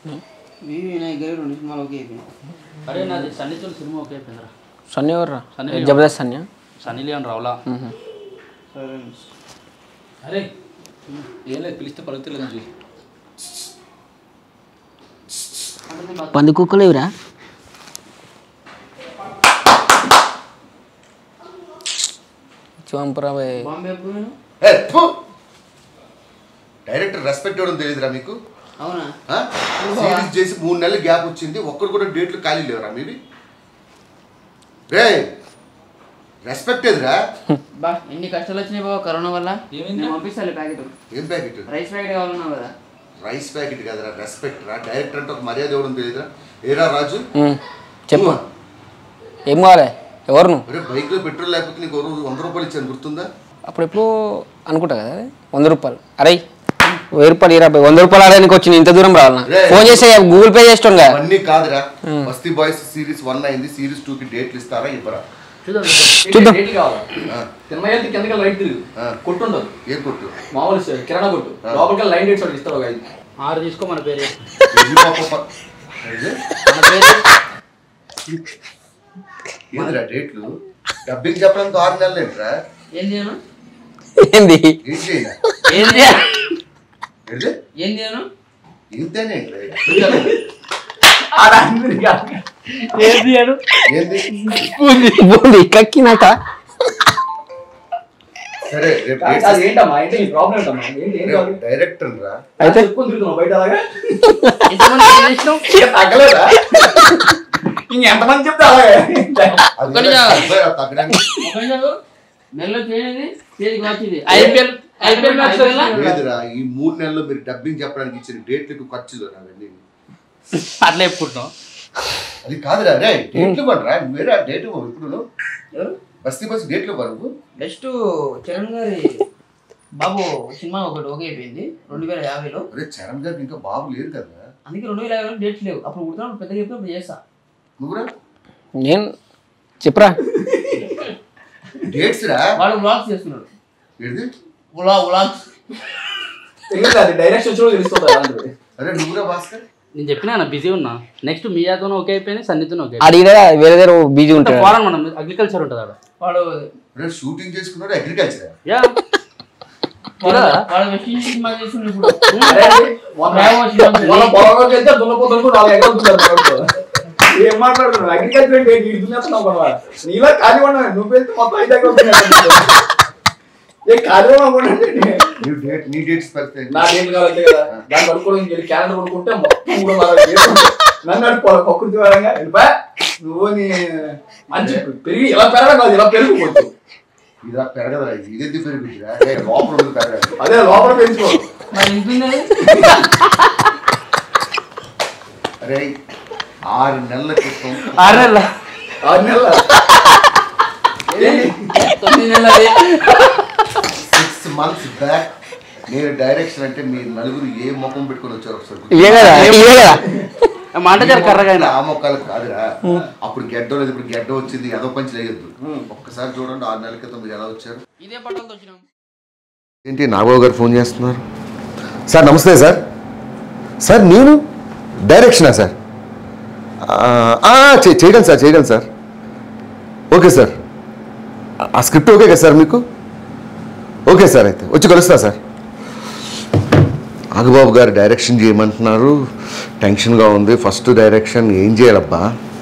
వివి వినాయక్ గారి రెండు సినిమాలు ఒకే అయిపోయినాయి అరే నాది సన్నితుల సినిమా ఓకే అయిపోయిందిరా సన్నీ ఎవర్రా Sunny Leone. Jabardasth Sunny Sunny Leone రావులా సరే అరే ఏం లేదు పిలిస్తే పలుకుతలేదు చూసి పంది కుక్కలు ఇవరా చంపరా భయ్ బాంబే ఎప్పుడు నేను ఏ, ఫు! డైరెక్టర్ రెస్పెక్ట్ ఇవ్వడం తెలియదురా మీకు అవునా ఆ? సిరీస్ చేసి మూడు నెలలు గ్యాప్ వచ్చింది ఒక్కడు కూడా డేట్లు ఖాళీ లేవురా మీవి రే రెస్పెక్ట్ ఎదురా బా ఎన్ని కష్టాలు వచ్చినాయి బాబా కరోనా వల్ల ఏమైంది? నేను పంపిస్తాను ప్యాకెట్ ఏం ప్యాకెట్ రైస్ ప్యాకెట్ కావాలన్నావు కదా రైస్ ప్యాకెట్ కదరా రెస్పెక్ట్ రా డైరెక్టర్ అంటే ఒక మర్యాద ఇవ్వడం తెలియదురా ఏరా రాజు ఉమ్, చెప్పు ఏం కావాలి ఎవరు నువ్వు ఒరే బైక్లో పెట్రోల్ లేకపోతే నీకు ఒక రోజు వంద రూపాయలు ఇచ్చాను గుర్తుందా అప్పుడు ఎప్పుడు అనుకుంటా కదా అది? వంద రూపాయలు అరే వెయ్యి రూపాయలు ఇరా వంద రూపాయలు ఆడడానికి వచ్చింది ఇంత దూరం రావాలన్నా రే. ఫోన్ చేసి గూగుల్ పే చేస్తాం కదా అవన్నీ కాదురా బస్తీ బాయ్స్ సిరీస్ వన్ అయింది సిరీస్ టూ కి డేట్లు ఇస్తారా ఇవ్వరా చూద్దాం చూద్దాం. డేట్లు కావాలా ఆ, తిన్నయ్య కిందకి రైట్ తిరుగు ఆ. కొట్టు ఉండదు ఏం కొట్టు మామూలు స- కిరాణా కొట్టు లోపలికి లైన్ డేట్స్ ఒకటి ఇస్తారు ఒక ఐదు ఆరు తీసుకో మన పేరు ఎన్ని పాప ప- ఏది? మన పేరు ఏందిరా డేట్లు డబ్బింగ్ చెప్పడానికి ఆరు నెలలు ఏంట్రా ఏం చేయను ఏంది ఏం చేయాలి ఏం చేయ ఏంటి ఏం చేయను ఇంతేనే ఏం తీయడు ఏంది బూంది బూంది కక్కినాక సరే రేపు అది dates ఏంటమ్మా ఏంటి నీ ప్రాబ్లం ఏంటమ్మా ఏంటి ఏం కావాలి రేపు డైరెక్టర్ రా అయితే చెప్పుకొని తిరుగుతున్నావు బయట అలాగా ఎంతమంది ఏం చేసినావు? ఇంకా తగ్గలేదా ఇంకెంతమంది చెప్తే అలాగే అది ఒక్కటి కూడా చాలు. తగ్గ- తగ్గడానికి ఒకటి చాలు. నెలలో చేయనిది చేతికి వచ్చింది ఐపీఎల్ ఐపీఎల్ మ్యాచ్ లేదురా ఈ మూడు నెలల్లో మీరు డబ్బింగ్ చెప్పడానికి ఇచ్చిన డేట్లకు ఖర్చులు అవన్నీ అట్లా చెప్పుకుంటున్నాం అది కాదురా రే డేట్లు ఇవ్వండిరా మీరే డేట్ ఇవ్వవు ఇప్పుడు నువ్వు. ఎవరు బస్తీ బస్సు డేట్లు ఇవ్వరు నువ్వు నెక్స్ట్ చరణ్ గారి బాబు సినిమా ఒకటి ఓకే అయిపోయింది రెండు వేల యాభైలో అరే చరణ్ గారికి ఇంకా బాబు లేరు కదా అందుకే రెండు వేల యాభైలో డేట్స్ లేవు అప్పుడు కుడుతున్నప్పుడు పెద్దగా చెప్తే అప్పుడు చేస్తా నువ్వురా నేను చెప్పురా డేట్స్ రా వాడు వ్లాగ్స్ చేస్తున్నాడు ఏంటిది వ్లా వ్లాగ్స్ తెలియదు అది డైరెక్షన్ వచ్చి తెలుస్తుంది అలాంటిది అరే నువ్వురా భాస్కర్ నేను చెప్పినా బిజీ ఉన్నా నెక్స్ట్ మియాతో ఓకే అయిపోయింది సన్నితో ఓకే అడిగినా వేరే దగ్గర బిజీ ఉంటాడు ఫారెన్ మనం అగ్రికల్చర్ ఉంటుంది ఆడ వాడు అరే షూటింగ్ చేసుకున్నాడు అగ్రికల్చర్ యా వాడు వాడు వెస్ట్ ఇండీస్ సినిమా చేస్తున్నాడు ఇప్పుడు అరే, మొన్న మొన్న పొలంలోకి వెళ్తే దున్నపోతులు కూడా నాలుగు ఎకరాలు ఉంచుతారు ఏం మాట్లాడుతున్నావు అగ్రికల్చర్ అంటే ఏంటి? ఇటు దున్నేస్తున్నావు కొనవా? నీలా ఖాళీ ఉన్నావు నువ్వు వెళ్తే మొత్తం ఐదు ఎకరాలు దున్నేస్తున్నావు. ఏ ఖాళీ ఉన్నావు నీ డేట్ నీ డేట్స్ పెడితే నా డేట్లు కావాలి కదా దాన్ని పడుకోవడానికి వెళ్ళి క్యాలెండర్ కొనుక్కుంటే మొత్తం కూడా నాలుగు డేట్లు ఉంటాయి. నన్ను అడుకోవాలి ప్రకృతి పరంగా వెళ్ళిపా నువ్వు నీ మంచి పెరిగి ఇలా పెరగడం కాదు ఇలా పెరుగుకోవచ్చు ఇదా పెరగదురా ఇది ఇదెందుకు పెరుగుతుందిరా ఏ, లోపల ఉంది పెరగదు అదే లోపల పెంచుకో మరి ఇంటుంది అరే ఆరు నెలల క్రితం ఆరు నెలల ఆరు నెలల ఏంటి? తొమ్మిది నెలలది సిక్స్ మంత్స్ బ్యాక్ నేను డైరెక్షన్ అంటే మీరు నలుగురు ఏ ముఖం పెట్టుకొని వచ్చారు ఒకసారి గుర్తు- ఇవే కదా ఇవే కదా మాట జర కర్రగా అయినా ఆ మొక్కలు కాదురా అప్పుడు గెడ్డ లేదు ఇప్పుడు గెడ్డ వచ్చింది ఏదో పంచి లేయొద్దు ఒక్కసారి చూడండి ఆరు నెలల క్రితం మీరు ఎలా వచ్చారు ఇదే పట్టలతో వచ్చినాం ఏంటి నాగబాబు గారు ఫోన్ చేస్తున్నారు సార్ నమస్తే సార్ సార్ నేను డైరెక్షనా సార్ ఆ, ఆ, చే- చేయగలను సార్ చేయగలను సార్ ఓకే సార్ ఆ- ఆ స్క్రిప్ట్ ఓకే కదా సార్ మీకు ఓకే సార్ అయితే వచ్చి కలుస్తా సార్ నాగబాబు గారు డైరెక్షన్ చేయమంటున్నారు టెన్షన్గా ఉంది ఫస్ట్ డైరెక్షన్ ఏం చేయాలబ్బా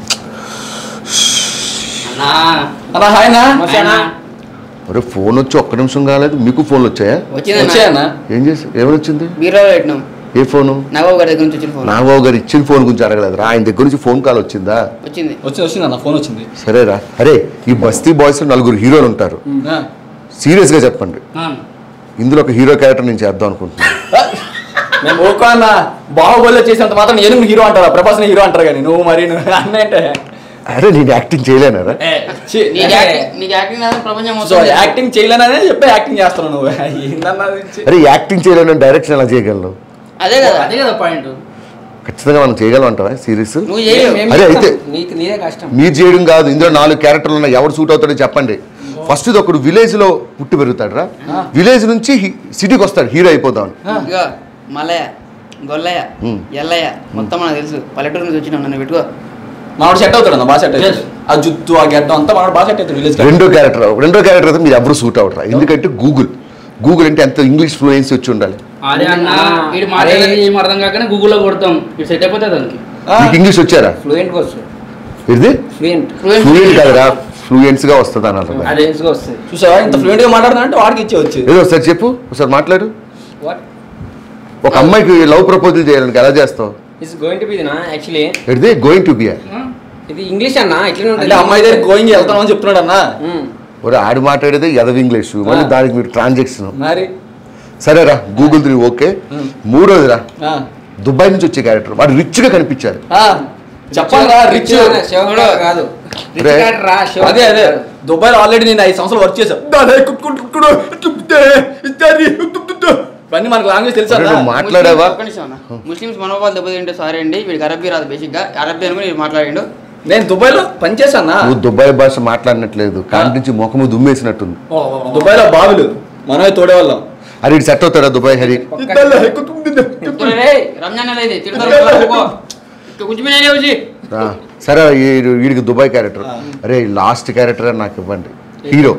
అలా హాయ్నా మరి ఫోన్ వచ్చి ఒక్క నిమిషం కాలేదు మీకు ఫోన్లు వచ్చాయా వచ్చింది వచ్చాయన్నా ఏం చేసి ఏమైనా వచ్చింది బీరోలో పెట్టినాం ఏ ఫోను నాగబాబు గారి దగ్గర నుంచి వచ్చిన ఫోన్ నాగబాబు గారు ఇచ్చిన ఫోన్ గురించి అడగలేదురా ఆయన దగ్గర నుంచి ఫోన్ కాల్ వచ్చిందా వచ్చింది వచ్చి వచ్చింది అన్న ఫోన్ వచ్చింది సరేరా అరే ఈ బస్తీ బాయ్స్ నలుగురు హీరోలు ఉంటారు సీరియస్గా చెప్పండి ఇందులో ఒక హీరో క్యారెక్టర్ నేను చేద్దాం అనుకుంటున్నాను మేము ఓకో అన్న బాహుబలిలో చేసినంత మాత్రం నేను హీరో అంటారా ప్రభాస్ హీరో అంటారు కానీ నువ్వు మరి నువ్వు అన్న అంటే అరే నేను యాక్టింగ్ చేయలేనారా ఛీ, నీకు యాక్టింగ్ నీకు యాక్టింగ్ రాదని ప్రపంచం సో మొత్తం తెలుసు. యాక్టింగ్ చేయలేననే చెప్పి యాక్టింగ్ చేస్తున్నావు నువ్వు ఏందన్నా ఇది? అరే యాక్టింగ్ చేయలేను డైరెక్షన్ ఎలా చేయగలను అదే కదా అదే కదా పాయింట్ ఖచ్చితంగా మనం చేయగలం అంటావా సిరీస్ నువ్వు చేయలేవు మేము అరే అయితే నీకు నీదే కష్టం మీరు చేయడం కాదు ఇందులో నాలుగు క్యారెక్టర్లు ఉన్నాయి ఎవరు సూట్ అవుతాడో చెప్పండి ఫస్ట్ ఇది ఒకడు విలేజ్ లో పుట్టి పెరుగుతాడు రా విలేజ్ నుంచి సిటీకి వస్తాడు హీరో అయిపోతాడు ఇగో మలయ గొల్లయ్య ఉమ్. ఎల్లయ్య మొత్తం మనకు తెలుసు పల్లెటూరు నుంచి వచ్చినాం నన్ను పెట్టుకో మావాడు సెట్ అవుతాడు అన్న బాగా సెట్ అవుతాడు Yes. ఆ జుత్తు ఆ గడ్డం అంతా మావాడు బాగా సెట్ అవుతాడు విలేజ్ రెండో క్యారెక్టర్ రెండో క్యారెక్టర్ అయితే మీరు ఎవరు సూట్ అవుతారా ఎందుకంటే గూగుల్ గూగుల్ అంటే ఎంత ఇంగ్లీష్ ఫ్లూయెన్సీ వచ్చి ఉండాలి అదే అన్న వీడు మాట్లాడేది ఏం అర్థం కాకనే గూగుల్లో కొడతాం ఇది సెట్ అయిపోతుంది దానికి మీకు ఇంగ్లీష్ వచ్చారా ఫ్లూయెంట్గా వస్తుంది ఇది ఫ్లూయెంట్ ఫ్లూయెంట్ కాదురా ఫ్లూయెన్స్ గా వస్తుంది అని అర్థం అదే వస్తుంది చూసావా ఇంత ఫ్లూయెంట్ గా మాట్లాడుతున్నా అంటే వాడికి ఇచ్చేవచ్చు ఏదో ఒకసారి చెప్పు ఒకసారి మాట్లాడు వాట్ ఒక అమ్మాయికి లవ్ ప్రపోజల్ చేయాలని ఎలా చేస్తావు ఇట్స్ గోయింగ్ టు బి నా యాక్చువల్లీ ఇది గోయింగ్ టు బి ఇది ఇంగ్లీష్ అన్న ఇట్లనే అంటే ఉంటుంది అమ్మాయి దగ్గర గోయింగ్ వెళ్తాను అని చెప్తున్నాడు అన్న మ్మ్. ఒరే ఆడి మాట్లాడేది ఎదవ ఇంగ్లీష్ మళ్ళీ ఆ. దానికి మీరు ట్రాన్సాక్షన్ మరి సరేరా గూగుల్ త్రీ ఓకే మూడోదిరా ఆ. దుబాయ్ నుంచి వచ్చే క్యారెక్టర్ వాడు రిచ్ గా కనిపించారు ఆ. చెప్పాలరా రిచ్ అన్న, శివకుమార్ కాదు రిచ్ రే. కాదు రా శివ అదే అదే దుబాయ్ ఆల్రెడీ నేను ఐదు సంవత్సరాలు వర్క్ చేశాను ఇవన్నీ మనకు లాంగ్వేజ్ తెలుసా ఒరే, అన్న? నువ్వు మాట్లాడావా ఒక్క నిమిషం అన్న. ముస్లిమ్స్ మనోభావాలు దెబ్బతింటే సారీ అండి వీడికి అరబ్బీ రాదు బేసిక్ గా అరబ్బీ అనుకుని వీడు మాట్లాడిండు నేను దుబాయ్ లో పనిచేశానా నువ్వు దుబాయ్ భాష మాట్లాడినట్లేదు కాంటి నుంచి ముఖము దుమ్మేసినట్టుంది దుబాయ్ లో బాబులు మనమే తోడేవాళ్ళం అది ఇటు సెట్ అవుతాడా దుబాయ్ హరి చెప్తున్నా రే, రంజాన్ నెల ఇది తిడతారు పో. ఇక కొంచెం నేనే వచ్చి ఆ, సరే ఈ- వీడికి దుబాయ్ క్యారెక్టర్ అరే లాస్ట్ క్యారెక్టర్ నాకు ఇవ్వండి హీరో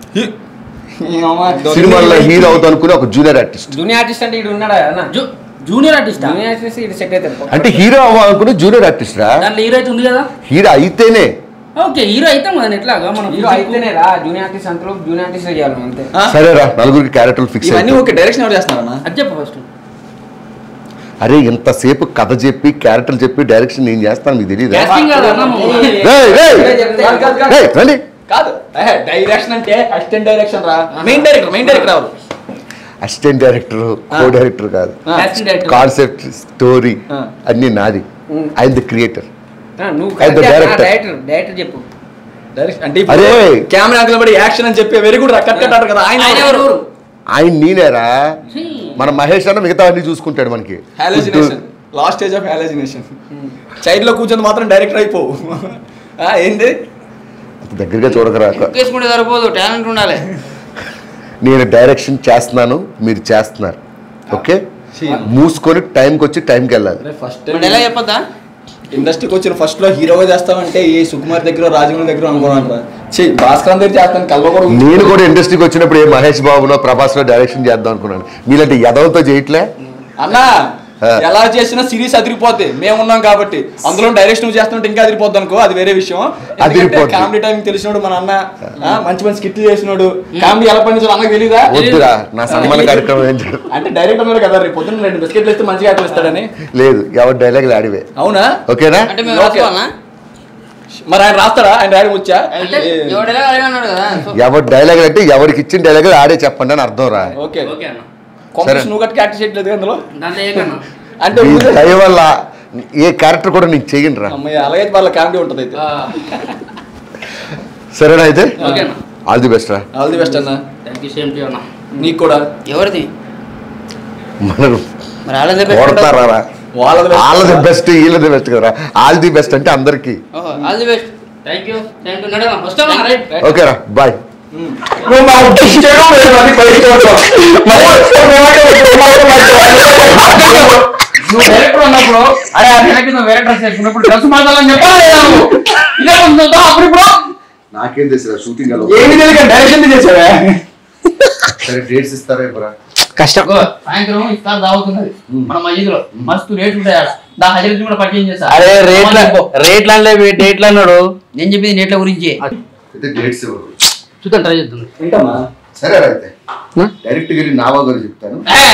సినిమాలో హీరో అవుతా అనుకుని ఒక జూనియర్ ఆర్టిస్ట్ జూనియర్ ఆర్టిస్ట్ అంటే ఇడు ఉన్నాడా అన్న జూ జూనియర్ ఆర్టిస్ట్ జూనియర్ ఆర్టిస్ట్ ఇది సెట్ అవుతారు అంటే హీరో అవ్వాలనుకుని జూనియర్ ఆర్టిస్ట్ రా దాంట్లో హీరో అయితే ఉంది కదా హీరో అయితేనే ఓకే హీరో అయితాం కదా ఎట్లాగా మనం హీరో అయితేనే రా జూనియర్ ఆర్టిస్ట్ అంతలో జూనియర్ ఆర్టిస్ట్ చేయాలి మనం అంతే సరేరా నలుగురికి క్యారెక్టర్ ఫిక్స్ ఇవన్నీ ఓకే డైరెక్షన్ ఎవరు చేస్తున్నారన్నా అది చెప్పు ఫస్ట్ అరే ఇంతసేపు కథ చెప్పి క్యారెక్టర్ చెప్పి డైరెక్షన్ నేను చేస్తాను మీకు తెలియదా కాస్టింగ్ కాదు అన్న నువ్వు. రేయ్, రేయ్. కాదు, కాదు, కాదు. రేయ్, రండి కాదు డైరెక్షన్ అంటే అసిస్టెంట్ డైరెక్షన్ రా మెయిన్ డైరెక్టర్ మెయిన్ డైరెక్టర్ ఎవరు అసిస్టెంట్ డైరెక్టర్ కో డైరెక్టర్ కాదు ఆ. Casting director. కాన్సెప్ట్ స్టోరీ ఆ. అన్ని నాది ఐ ద క్రియేటర్ ఆ, నువ్వు As the director. Director director చెప్పు డైరెక్షన్ అంటే అరే. కెమెరా అంకల్ బడి యాక్షన్ అని చెప్పి వెరీ గుడ్ కట్ కట్ కదా ఆయన ఆయన ఎవరు ఎవరు ఆయన నేనేరా ఛీ. మన మహేష్ అన్న మిగతా అన్ని చూసుకుంటాడు మనకి hallucination last stage of hallucination child లో కూర్చొని మాత్రం డైరెక్టర్ అయిపోవు ఆ, ఏంటి అంత దగ్గరగా చూడకరా వేసుకుంటే సరిపోదు టాలెంట్ ఉండాలి నేను డైరెక్షన్ చేస్తున్నాను మీరు చేస్తున్నారు ఓకే మూసుకొని టైంకి వచ్చి టైంకి వెళ్ళాలి ఫస్ట్ మరి ఎలా చెప్పొద్దా ఇండస్ట్రీకి వచ్చిన ఫస్ట్ లో హీరోగా చేస్తామంటే ఏ సుకుమార్ దగ్గర రాజమౌళి దగ్గర అనుకున్నాను ఛీ భాస్కర్ దగ్గర చేస్తాను కల్వ కూడా నేను కూడా ఇండస్ట్రీకి వచ్చినప్పుడు ఏ మహేష్ బాబులో ప్రభాస్లో డైరెక్షన్ చేద్దాం అనుకున్నాను మీలాంటి యదవతో చేయట్లే అన్నా ఆ. ఎలా చేసినా సిరీస్ అదిరిపోద్ది మేము ఉన్నాం కాబట్టి అందులో డైరెక్షన్ నువ్వు చేస్తుంటే ఇంకా అదిరిపోద్ది అనుకో అది వేరే విషయం అదిరిపోద్ది. కామెడీ టైం తెలిసినోడు మన అన్న ఆ, మంచి మంచి స్కిట్లు చేసినోడు కామెడీ ఎలా పండించాలో అన్నకు తెలీదా వద్దురా నా సన్మాన కార్యక్రమం ఏం చేయడు. అంటే డైరెక్టర్ ఉన్నారు కదా రేపు పొద్దున్న రెండు బిస్కెట్లు ఇస్తే మంచిగా అట్లా ఇస్తాడని లేదు ఎవరి డైలాగులు ఆడివే అవునా ఓకేనా అంటే మేము ఓకే. రాసుకోవాలనా మరి ఆయన రాస్తాడా ఆయన రాయడం వచ్చా అంటే ఎవడెలా అడిగాడు కదా సో ఎవరి డైలాగులు అంటే ఎవరికి ఇచ్చిన డైలాగులు ఆడే చెప్పండి అని అర్థం రా ఓకే ఓకే అన్న కొంపస్ సరే. నువ్వు గట్టి క్యారెక్టర్ చేయట్లేదు అందులో దాంట్లో ఏ కన్నా అంటే మీ ఊరికే- దయ వల్ల ఏ క్యారెక్టర్ కూడా నీకు చెయ్యను రా అమ్మయ్య అలాగే వాళ్ళ కామెడీ ఉంటుంది అయితే సరేనా అయితే ఓకే అన్న ఆల్ ది బెస్ట్ రా ఆల్ ది బెస్ట్ అన్న థ్యాంక్ యూ సేమ్ టు అన్న నీకు కూడా ఎవరిది మనం మరి వాళ్ళదే కొడతారా రా వాళ్ళది best. వాళ్ళది బెస్ట్ వీళ్ళది బెస్ట్ కదా ఆల్ ది బెస్ట్ అంటే అందరికి ఓహో all the best thank you thank you నడవా వస్తావా రైట్ ఓకే రా బాయ్ నువ్వు డైరెక్టర్ ఉన్నప్పుడు అరే ఆ నెలకి నువ్వు వేరే డ్రెస్ వేసుకున్నప్పుడు డ్రెస్ మార్చాలని చెప్పాలి లేదా నువ్వు ఇదే కొంచెం అప్పుడు ఇప్పుడు నాకేం తెలుసు షూటింగ్ ఏమి తెలియక డైరెక్షన్ చేసావా సరే డేట్స్ ఇస్తారా ఇప్పుడు కష్టం ఇదిగో, సాయంత్రం ఇఫ్తార్ దావుతున్నది మన మసీదులో మస్తు రేట్ ఉంటాయి ఆడ దా హజరత్ కూడా పరిచయం చేస్తా అరే రేట్ల రేట్లు అనలే డేట్లు అన్నాడు నేను చెప్పింది నేట్ల గురించి అయితే డేట్స్ ఇవ్వరు చూద్దాం ట్రై చేద్దాం ఏంటమ్మా సరే రా అయితే డైరెక్ట్ వెళ్ళి నావా గారు చెప్తాను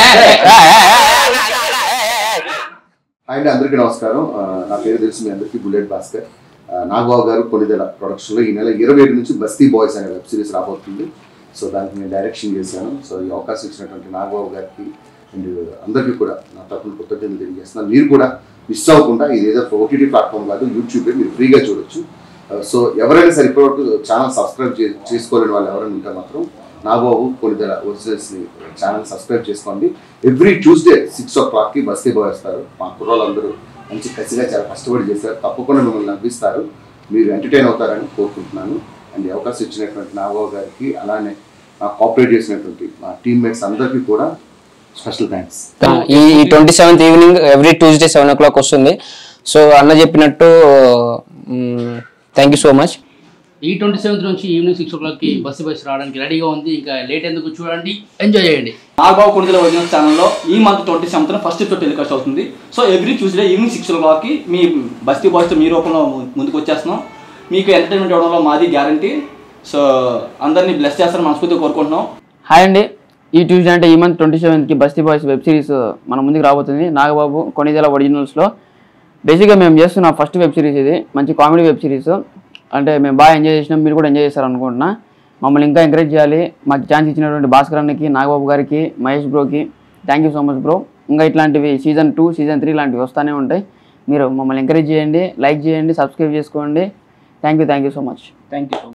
అండ్ అందరికీ నమస్కారం ఆ, నా పేరు తెలుసు మీ అందరికీ బుల్లెట్ భాస్కర్ ఆ, నాగబాబు గారు కొలిదెల ప్రొడక్షన్లో ఈ నెల ఇరవై ఏడు నుంచి బస్తీ బాయ్స్ అనే వెబ్ సిరీస్ రాబోతుంది సో దానికి నేను డైరెక్షన్ చేశాను సో ఈ అవకాశం ఇచ్చినటువంటి నాగబాబు గారికి అండ్ అందరికీ కూడా నా తరఫున కృతజ్ఞతలు తెలియజేస్తున్నాను మీరు కూడా మిస్ అవ్వకుండా ఇది ఏదో ఓటీటీ ప్లాట్ఫామ్ కాదు యూట్యూబే మీరు ఫ్రీగా చూడొచ్చు సో ఎవరైనా సరే ఇప్పటివరకు ఛానల్ సబ్స్క్రైబ్ చే చేసుకోలేని వాళ్ళు ఎవరైనా ఉంటే మాత్రం నాగబాబు కొలిదెల ఒరిజినల్స్ని ఛానల్ సబ్స్క్రైబ్ చేసుకోండి ఎవ్రీ ట్యూస్డే సిక్స్ ఓ క్లాక్కి బస్తీ బాయ్ వస్తారు మా కుర్రోళ్ళందరూ మంచి కసిగా చాలా కష్టపడి చేశారు తప్పకుండా మిమ్మల్ని నవ్విస్తారు మీరు ఎంటర్టైన్ అవుతారని కోరుకుంటున్నాను అండ్ ఈ అవకాశం ఇచ్చినటువంటి నాగబాబు గారికి అలానే నా కోఆపరేట్ చేసినటువంటి మా టీమ్మేట్స్ అందరికీ కూడా స్పెషల్ థ్యాంక్స్ ఈ twenty seventh evening every Tuesday seven o'clock వస్తుంది సో అన్న చెప్పినట్టు థ్యాంక్ యూ సో మచ్ ఈ ట్వంటీ సెవెంత్ నుంచి ఈవినింగ్ సిక్స్ ఓ క్లాక్కి బస్సు బస్సు రావడానికి రెడీగా ఉంది ఇంకా లేట్ ఎందుకు చూడండి ఎంజాయ్ చేయండి నాగబాబు కొణిదల ఒరిజినల్ ఛానల్లో ఈ month twenty seventh first episode telecast అవుతుంది so every Tuesday evening six ఓ క్లాక్కి మీ బస్తీ బాయ్స్తో మీ రూపంలో ము- ముందుకు వచ్చేస్తున్నాం మీకు ఎంటర్టైన్మెంట్ ఇవ్వడంలో మాది గ్యారంటీ సో అందరినీ బ్లెస్ చేస్తారని మనస్ఫూర్తిగా కోరుకుంటున్నాం హాయ్ అండి ఈ ట్యూస్డే అంటే ఈ మంత్ ట్వంటీ సెవెన్త్కి బస్తీ బాయ్స్ వెబ్ సిరీస్ మన ముందుకు రాబోతుంది నాగబాబు కొనిదెల ఒరిజినల్స్లో బేసిక్గా మేము చేస్తున్న ఫస్ట్ వెబ్ సిరీస్ ఇది మంచి కామెడీ వెబ్ సిరీస్ అంటే మేము బాగా ఎంజాయ్ చేసినాం మీరు కూడా ఎంజాయ్ చేస్తారు అనుకుంటున్నా మమ్మల్ని ఇంకా ఎంకరేజ్ చేయాలి మాకు ఛాన్స్ ఇచ్చినటువంటి భాస్కర్ అన్నకి నాగబాబు గారికి మహేష్ బ్రోకి thank you so much bro ఇంకా ఇట్లాంటివి సీజన్ టూ సీజన్ త్రీ లాంటివి వస్తూనే ఉంటాయి మీరు మమ్మల్ని ఎంకరేజ్ చేయండి లైక్ చేయండి సబ్స్క్రైబ్ చేసుకోండి thank you thank you so much thank you